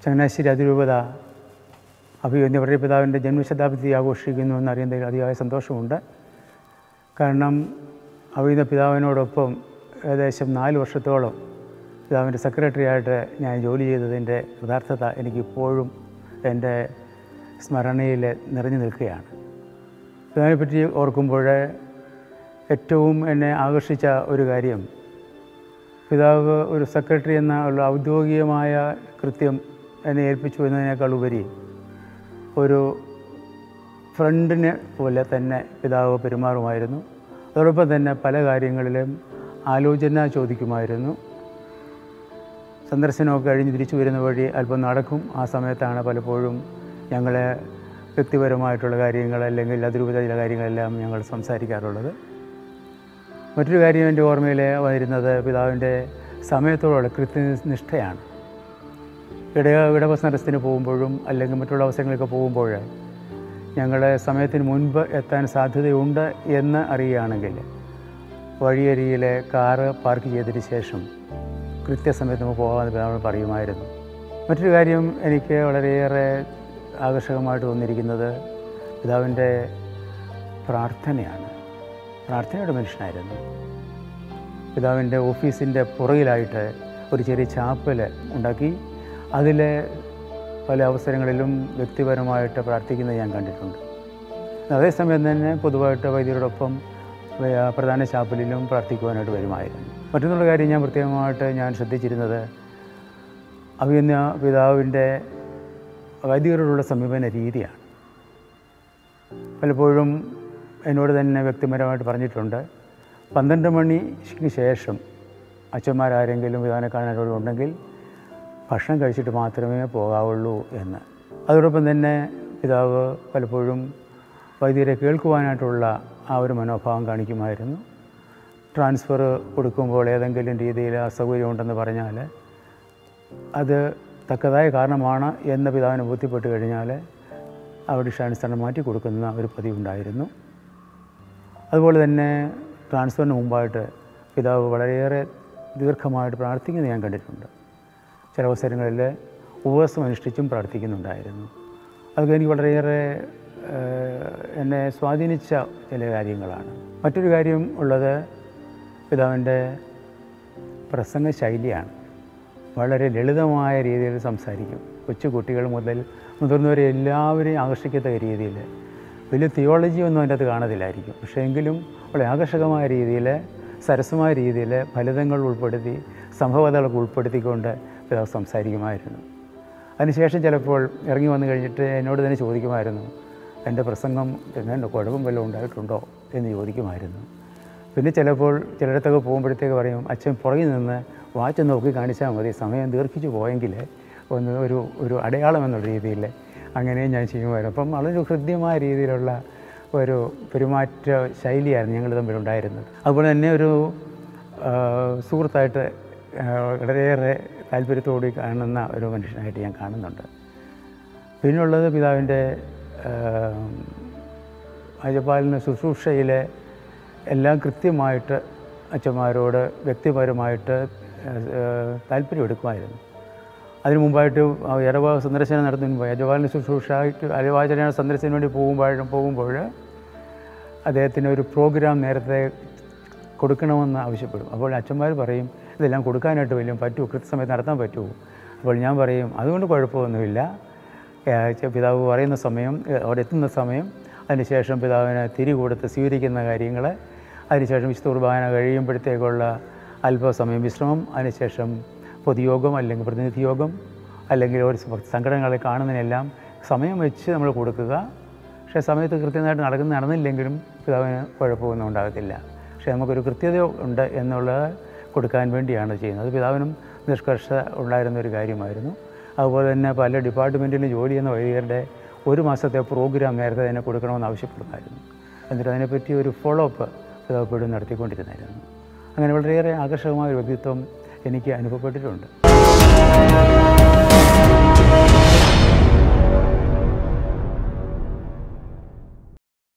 ചങ്ങനാശ്ശേരി അതിരൂപത അഭിവന്യ പിതാവിൻ്റെ ജന്മശതാബ്ദി ആഘോഷിക്കുന്നു എന്നറിയുന്നതിൽ അതിയായ സന്തോഷമുണ്ട് കാരണം അഭിവന്യ പിതാവിനോടൊപ്പം ഏകദേശം നാല് വർഷത്തോളം പിതാവിൻ്റെ സെക്രട്ടറി ആയിട്ട് ഞാൻ ജോലി ചെയ്തതിൻ്റെ യഥാർത്ഥത എനിക്കിപ്പോഴും എൻ്റെ സ്മരണയിൽ നിറഞ്ഞു നിൽക്കുകയാണ് പിതാവിനെപ്പറ്റി ഓർക്കുമ്പോൾ ഏറ്റവും എന്നെ ആകർഷിച്ച ഒരു കാര്യം പിതാവ് ഒരു സെക്രട്ടറി എന്ന ഉള്ള ഔദ്യോഗികമായ കൃത്യം എന്നെ ഏൽപ്പിച്ചു എന്നതിനേക്കാൾ ഉപരി ഒരു ഫ്രണ്ടിനെ പോലെ തന്നെ പിതാവ് പെരുമാറുമായിരുന്നു അതോടൊപ്പം തന്നെ പല കാര്യങ്ങളിലും ആലോചന ചോദിക്കുമായിരുന്നു സന്ദർശനമൊക്കെ കഴിഞ്ഞ് തിരിച്ചു വരുന്ന വഴി അല്പം നടക്കും ആ സമയത്താണ് പലപ്പോഴും ഞങ്ങളെ വ്യക്തിപരമായിട്ടുള്ള കാര്യങ്ങൾ അല്ലെങ്കിൽ അതിരൂപത ചില കാര്യങ്ങളെല്ലാം ഞങ്ങൾ സംസാരിക്കാറുള്ളത് മറ്റൊരു കാര്യം എൻ്റെ ഓർമ്മയിൽ വരുന്നത് പിതാവിൻ്റെ സമയത്തോടുള്ള കൃത്യനിഷ്ഠയാണ് ഇട ഇടവസനത്തിന് പോകുമ്പോഴും അല്ലെങ്കിൽ മറ്റുള്ള അവസരങ്ങളിലൊക്കെ പോകുമ്പോൾ ഞങ്ങൾ സമയത്തിന് മുൻപ് എത്താൻ സാധ്യതയുണ്ട് എന്ന് അറിയുകയാണെങ്കിൽ വഴിയരികിലെ കാറ് പാർക്ക് ചെയ്തതിന് ശേഷം കൃത്യസമയത്ത് നമുക്ക് പോകാമെന്ന് പിതാവ് പറയുമായിരുന്നു മറ്റൊരു കാര്യം എനിക്ക് വളരെയേറെ ആകർഷകമായിട്ട് തോന്നിയിരിക്കുന്നത് പിതാവിൻ്റെ പ്രാർത്ഥനയാണ് പ്രാർത്ഥനയുടെ മനുഷ്യനായിരുന്നു പിതാവിൻ്റെ ഓഫീസിൻ്റെ പുറകിലായിട്ട് ഒരു ചെറിയ ചാപ്പൽ ഉണ്ടാക്കി അതിൽ പല അവസരങ്ങളിലും വ്യക്തിപരമായിട്ട് പ്രാർത്ഥിക്കുന്നത് ഞാൻ കണ്ടിട്ടുണ്ട് അതേസമയം തന്നെ പൊതുവായിട്ട് വൈദ്യരോടൊപ്പം വേ- പ്രധാന ചാപ്പലിലും പ്രാർത്ഥിക്കുവാനായിട്ട് വരുമായിരുന്നു മറ്റൊന്നുള്ള കാര്യം ഞാൻ പ്രത്യേകമായിട്ട് ഞാൻ ശ്രദ്ധിച്ചിരുന്നത് അഭിയന്യ പിതാവിൻ്റെ വൈദികരോടുള്ള സമീപന രീതിയാണ് പലപ്പോഴും എന്നോട് തന്നെ വ്യക്തിപരമായിട്ട് പറഞ്ഞിട്ടുണ്ട് പന്ത്രണ്ട് മണിക്ക് ശേഷം അച്ഛന്മാരാരെങ്കിലും പിതാവിനെ കാണാനോട് ഉണ്ടെങ്കിൽ ഭക്ഷണം കഴിച്ചിട്ട് മാത്രമേ പോകാവുള്ളൂ എന്ന് അതോടൊപ്പം തന്നെ പിതാവ് പലപ്പോഴും വൈദ്യരെ കേൾക്കുവാനായിട്ടുള്ള ആ ഒരു മനോഭാവം കാണിക്കുമായിരുന്നു ട്രാൻസ്ഫർ കൊടുക്കുമ്പോൾ ഏതെങ്കിലും രീതിയിൽ അസൗകര്യമുണ്ടെന്ന് പറഞ്ഞാൽ അത് തക്കതായ കാരണമാണ് എന്ന് പിതാവിന് ബോധ്യപ്പെട്ട് കഴിഞ്ഞാൽ അവിടെ ഇഷ്ടാനുസരണം മാറ്റി കൊടുക്കുന്ന ഒരു പതിവുണ്ടായിരുന്നു അതുപോലെ തന്നെ ട്രാൻസ്ഫറിന് മുമ്പായിട്ട് പിതാവ് വളരെയേറെ ദീർഘമായിട്ട് പ്രാർത്ഥിക്കുന്നത് ഞാൻ കണ്ടിട്ടുണ്ട് ചില അവസരങ്ങളിൽ ഉപവാസം അനുഷ്ഠിച്ചും പ്രാർത്ഥിക്കുന്നുണ്ടായിരുന്നു അതൊക്കെ എനിക്ക് വളരെയേറെ ഏഹ്, എന്നെ സ്വാധീനിച്ച ചില കാര്യങ്ങളാണ് മറ്റൊരു കാര്യം ഉള്ളത് പിതാവിൻ്റെ പ്രസംഗ ശൈലിയാണ് വളരെ ലളിതമായ രീതിയിൽ സംസാരിക്കും കൊച്ചു കുട്ടികൾ മുതൽ മുതിർന്നവരെ എല്ലാവരെയും ആകർഷിക്കത്തക്ക രീതിയിൽ വലിയ തിയോളജി ഒന്നും അതിൻ്റെ അകത്ത് കാണത്തില്ലായിരിക്കും പക്ഷേ എങ്കിലും വളരെ ആകർഷകമായ രീതിയിൽ സരസമായ രീതിയിൽ ഫലിതങ്ങൾ ഉൾപ്പെടുത്തി സംഭവതകളൊക്കെ ഉൾപ്പെടുത്തിക്കൊണ്ട് പിതാവ് സംസാരിക്കുമായിരുന്നു അതിനുശേഷം ചിലപ്പോൾ ഇറങ്ങി വന്നു കഴിഞ്ഞിട്ട് എന്നോട് തന്നെ ചോദിക്കുമായിരുന്നു എൻ്റെ പ്രസംഗം എങ്ങനെ കുഴപ്പം വല്ലതും ഉണ്ടായിട്ടുണ്ടോ എന്ന് ചോദിക്കുമായിരുന്നു പിന്നെ ചിലപ്പോൾ ചിലയിടത്തൊക്കെ പോകുമ്പോഴത്തേക്ക് പറയും അച്ഛൻ പുറകിൽ നിന്ന് വാച്ച് നോക്കി കാണിച്ചാൽ മതി സമയം ദീർഘിച്ചു പോയെങ്കിൽ ഒന്ന് ഒരു ഒരു അടയാളം എന്നുള്ള രീതിയിൽ അങ്ങനെയും ഞാൻ ചെയ്യുമായിരുന്നു അപ്പം വളരെ ഹൃദ്യമായ രീതിയിലുള്ള ഒരു പെരുമാറ്റ ശൈലിയായിരുന്നു ഞങ്ങൾ തമ്മിലുണ്ടായിരുന്നത് അതുപോലെ തന്നെ ഒരു ആ, സുഹൃത്തായിട്ട് ആ, വളരെയേറെ താല്പര്യത്തോടെ കാണുന്ന ഒരു മനുഷ്യനായിട്ട് ഞാൻ കാണുന്നുണ്ട് പിന്നുള്ളത് പിതാവിൻ്റെ അജപാലിന് ശുശ്രൂഷയിലെ എല്ലാം കൃത്യമായിട്ട് അച്ഛന്മാരോട് വ്യക്തിപരമായിട്ട് ഏഹ്, താല്പര്യം എടുക്കുമായിരുന്നു അതിനു മുമ്പായിട്ട് ഇടവ സന്ദർശനം നടത്തുന്നതിന് മുമ്പ് യജപാലിന് ശുശ്രൂഷയ്ക്ക് അലവാചരണ സന്ദർശനത്തിന് വേണ്ടി പോകുമ്പോഴും പോകുമ്പോൾ അദ്ദേഹത്തിന് ഒരു പ്രോഗ്രാം നേരത്തെ കൊടുക്കണമെന്ന് ആവശ്യപ്പെടും അപ്പോൾ അച്ഛന്മാർ പറയും ഇതെല്ലാം കൊടുക്കാനായിട്ട് വലിയ പറ്റുമോ കൃത്യസമയത്ത് നടത്താൻ പറ്റുമോ അപ്പോൾ ഞാൻ പറയും അതുകൊണ്ട് കുഴപ്പമൊന്നുമില്ല ഏഹ് ചെ- പിതാവ് പറയുന്ന സമയം ഏഹ് അവിടെ എത്തുന്ന സമയം അതിനുശേഷം പിതാവിനെ തിരി കൊടുത്ത് സ്വീകരിക്കുന്ന കാര്യങ്ങൾ അതിനുശേഷം വിശുദ്ധ കുർബാന കഴിയുമ്പോഴത്തേക്കുള്ള അല്പസമയം വിശ്രമം അതിനുശേഷം പൊതുയോഗം അല്ലെങ്കിൽ പ്രതിനിധി യോഗം അല്ലെങ്കിൽ ഒരു സ- സംഘടനകളെ കാണുന്നതിനെല്ലാം സമയം വെച്ച് നമ്മൾ കൊടുക്കുക പക്ഷേ സമയത്ത് കൃത്യമായിട്ട് നടക്കുന്ന നടന്നില്ലെങ്കിലും പിതാവിന് കുഴപ്പമൊന്നും ഉണ്ടാകത്തില്ല പക്ഷേ നമുക്കൊരു കൃത്യത ഉണ്ട് എന്നുള്ളത് കൊടുക്കാൻ വേണ്ടിയാണ് ചെയ്യുന്നത് അത് പിതാവിനും നിഷ്കർഷ ഉണ്ടായിരുന്ന ഒരു കാര്യമായിരുന്നു അതുപോലെ തന്നെ പല ഡിപ്പാർട്ട്മെൻറ്റിലും ജോലി ചെയ്യുന്ന വൈദികരുടെ ഒരു മാസത്തെ പ്രോഗ്രാം നേരത്തെ തന്നെ കൊടുക്കണമെന്ന് ആവശ്യപ്പെടുമായിരുന്നു എന്നിട്ട് അതിനെപ്പറ്റി ഒരു ഫോളോ അപ്പ് പിതാവ് എപ്പോഴും നടത്തിക്കൊണ്ടിരുന്നായിരുന്നു അങ്ങനെ വളരെയേറെ ആകർഷകമായ ഒരു വ്യക്തിത്വം എനിക്ക് അനുഭവപ്പെട്ടിട്ടുണ്ട്